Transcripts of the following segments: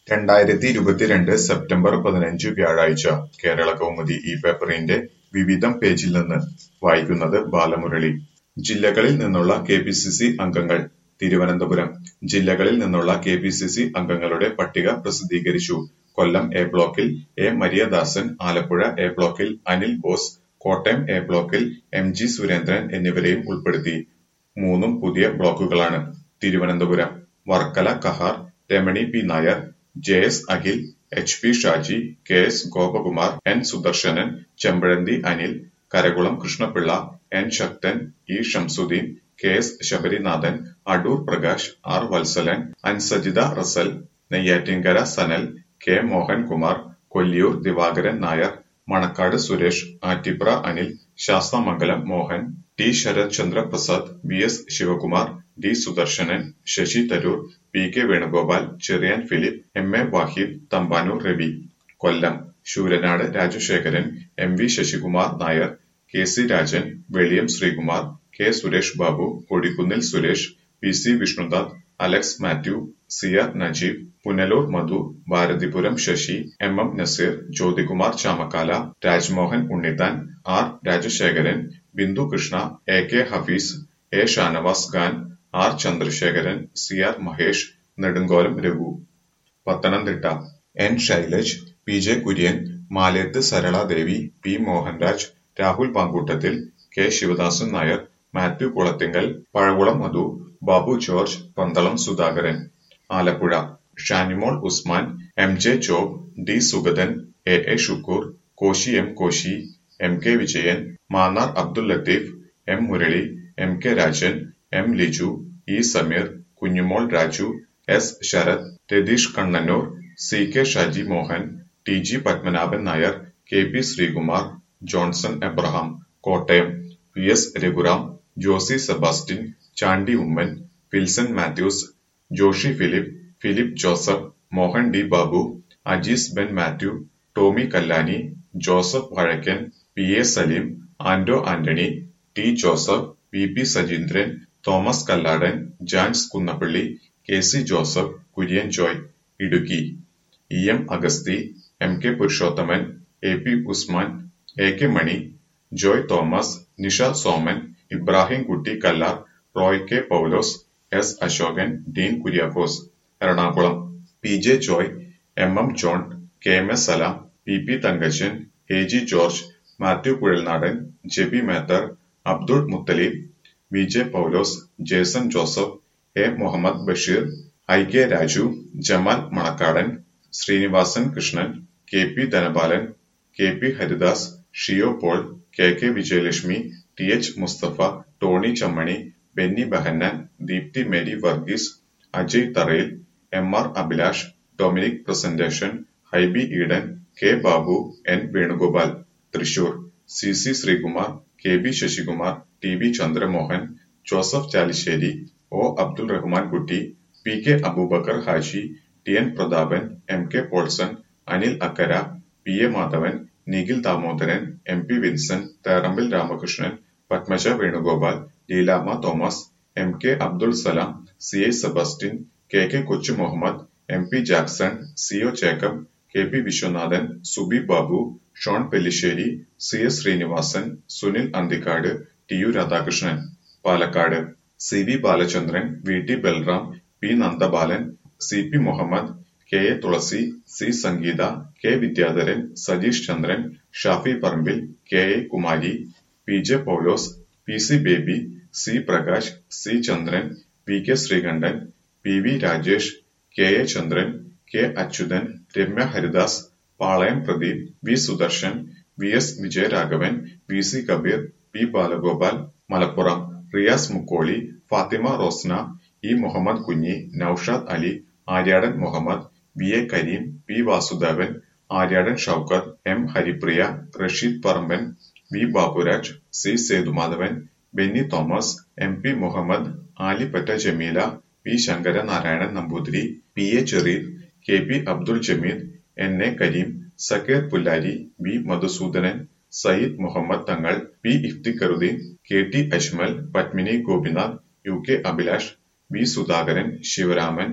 രണ്ടായിരത്തി ഇരുപത്തിരണ്ട് സെപ്റ്റംബർ പതിനഞ്ച് വ്യാഴാഴ്ച കേരളകൗമുദി ഈ പേപ്പറിന്റെ വിവിധം പേജിൽ നിന്ന് വായിക്കുന്നത് ബാലമുരളി. ജില്ലകളിൽ നിന്നുള്ള കെപിസിസി അംഗങ്ങൾ തിരുവനന്തപുരം ജില്ലകളിൽ നിന്നുള്ള കെപിസിസി അംഗങ്ങളുടെ പട്ടിക പ്രസിദ്ധീകരിച്ചു. കൊല്ലം എ ബ്ലോക്കിൽ എ മരിയദാസൻ, ആലപ്പുഴ എ ബ്ലോക്കിൽ അനിൽ ബോസ്, കോട്ടയം എ ബ്ലോക്കിൽ എം ജി സുരേന്ദ്രൻ എന്നിവരെയും ഉൾപ്പെടുത്തി. മൂന്നും പുതിയ ബ്ലോക്കുകളാണ്. Thiruvananthapuram Varkala Kahar, Ramani P Nair, J S Akhil, H P Shaji, K S Gopakumar, N Sudarsanan, Chempazhanthi Anil, Karakulam Krishnapillai, N Sakthan, E Shamsuddin, K S Sabarinathan, Adoor Prakash, R Vatsalan, Ansajitha Russel, Neyyattinkara Sanal, K Mohankumar, Kolliyoor Divakaran Nair, Manacaud Suresh, Attipra Anil, ശാസ്താമംഗലം Mohan, T Sarathchandra Prasad, V S Sivakumar, D Sudarsanan, Shashi Tharoor, P K Venugopal, Cherian Philip, M A Vahid, Thampanoor Ravi. Kollam Sooranad Rajasekharan, M V Sasikumar Nair, K C Rajan, Veliyam Sreekumar, K Suresh Babu, Kodikunnil Suresh, P C Vishnunath, Alex Mathew, C R Najeeb, Punalur Madhu, Bharathipuram Sasi, M M Naseer, Jyothikumar Chamakkala, Rajmohan Unnithan, R Rajasekharan, Bindhu Krishna, A K Hafeez, A Shanavas Khan, R Chandrasekharan, C R Mahesh, Nedumkolam Raghu. Pathanamthitta N Sailaj, P J Kurien, Maleth Saraladevi, P Mohanraj, Rahul Pankoottathil, K Sivadasan Nair, Mathew Kulathinkal, Pazhakulam Madhu, Babu George, Pandalam Sudhakaran. Alappuzha Shanimol Usman, M J Job, D Sugathan, A A Shukoor, Koshy M Koshy, M K Vijayan, Mannar Abdul Latheef, M Murali, M K Rajan, M Liju, E Sameer, Kunjumol Raju, S Sarath, Ratheesh Kannannoor, C K Shaji Mohan, T G Padmanabhan Nair, K P Sreekumar, Johnson Abraham. Kottayam P S Raghuram, Josy Sebastian, Chandy Oommen, Wilson Mathews, Joshy Philip, Philip Joseph, Mohan D Babu, Ajees Ben Mathew, Tomy Kallani, Joseph Vazhakkan, P A Saleem, Anto Antony, T Joseph, V P Sajeendran, Thomas Kalladan, Jans Kunnappally, K C Joseph, Kurian Joy. Idukki E M Augusthy, M K Purushothaman, A P Usman, A K Mani, Joy Thomas, Nisha Soman, Ibrahim Kutty Kallar, Roy K Paulose, S Asokan, Dean Kuriakose. Ernakulam P J Joy, M M John, K M S Salam, P P Thankachan, A G George, Mathew Kuzhalnadan, Jebi Mather, Abdul Muthalib, V J Paulose, Jaison Joseph, A Muhammed Basheer, I K Raju, Jamal Manakkadan, Sreenivasan Krishnan, K P Dhanapalan, K P Haridas, Shiyo Paul, K K Vijayalakshmi, T H Musthafa, Tony Chammany, Benny Behanan, Deepthi Mary Varghese, Ajay Tharayil, M R Abhilash, Dominic Presentation, Hibi Eden, K Babu, N Venugopal. Thrissur C C Sreekumar, K B Sasikumar, T V Chandramohan, Joseph Chalissery, O Abdul Rahman Kutty, P K Aboobacker Haji, T N Prathapan, M K Paulson, Anil Akkara, P A Madhavan, Nikhil Damodaran, M P Vincent, Therambil Ramakrishnan, Padmaja Venugopal, Leelamma Thomas, M K Abdul Salam, C I Sebastian, K K Kochu Muhammed, M P Jackson, C O Jacob, K P Viswanathan, Subi Babu, Shone Pellissery, C S Sreenivasan, Sunil Anthikad, T U Radhakrishnan. Palakkad C V Balachandran, V T Balram, P Nandabalan, C P Muhammed, K A Thulasi, C Sangeetha, K Vidyadharan, Satheesh Chandran, Shafi Parambil, K A Kumari, P J Paulose, P C Baby, C Prakash, C Chandran, V K Sreekandan, P V Rajesh, K A Chandran, K Achuthan, Ramya Haridas, Palayam Pradeep, V Sudarshan, V S Vijayaraghavan, V C Kabir, P Balagopal. Malappuram Riyas Mukkoli, Fathima Rosna, E Muhammed Kunhi, Noushad Ali, Aryadan Muhammed, V A Kareem, P Vasudevan, Aryadan Shoukath, M Haripriya, Rasheed Paramban, V Baburaj, C Sethumadhavan, Benny Thomas, M P Muhammed, Alippatta Jameela, P Sankaranarayanan Namboothiri, P A Chereer, K P Abdul Jameed, N A Kareem, Sakkeer Pullari, V Madhusoodanan, Sayyid Muhammed Thangal, P Ifthikharudeen, K T Ajmal, Padmini Gopinath, U K Abhilash, V Sudhakaran, Sivaraman,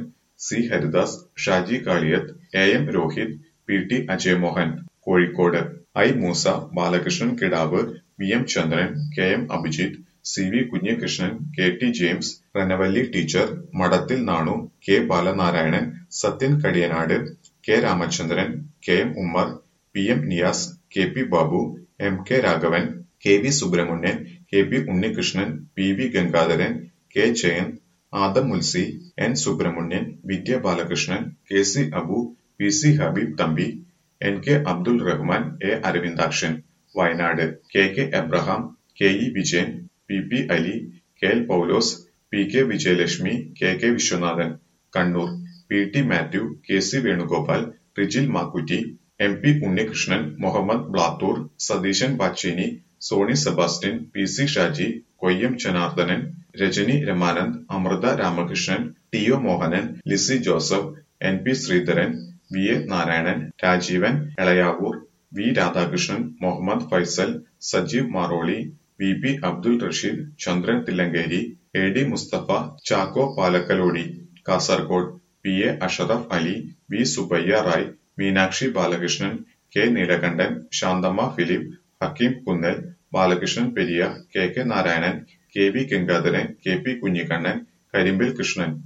C Haridas Shaji Kaliyath A M Rohith P T Ajayamohan Kozhikode I Moosa Balakrishnan Kidav V M Chandran K M Abhijith C V Kunhikrishnan K T James Ranavalli teacher Madathil Nanu K Balanarayanan Sathyan Kadiyanad K Ramachandran K M Ummer P M Niyas K P Babu M K Raghavan K V Subramanian K P Unnikrishnan P V Gangadharan K Jayanth Adam Mulsi N Subramanian Vidya Balakrishnan K C Abu P C Habeeb Thampi N K Abdul Rahman A Aravindakshan Wayanad K K Abraham K E Vijayan P P Ali K L Paulose P K Vijayalakshmi K K Viswanathan Kannur P T Mathew K C Venugopal Rijil Makkutty M P Unnikrishnan Muhammed Blathur Satheesan Pacheni Sony Sebastian P C Shaji Koyyam Janardhanan Rajani Ramanand Amrutha Ramakrishnan T O Mohanan Lissy Joseph N P Sreedharan V A Narayanan Rajeevan Elayavoor V Radhakrishnan Muhammad Faisal Sajeev Maroli V P Abdul Rasheed Chandran Thillankeri A D Mustafa Chacko Palakalody Kasaragod P A Ashraf Ali V Subbaiah Rai Meenakshi Balakrishnan K Neelakandan Santhamma Philip Hakkim Kunnal Balakrishnan Periya K K Narayanan K V Gangadharan K P Kunhikannan Karimbil Krishnan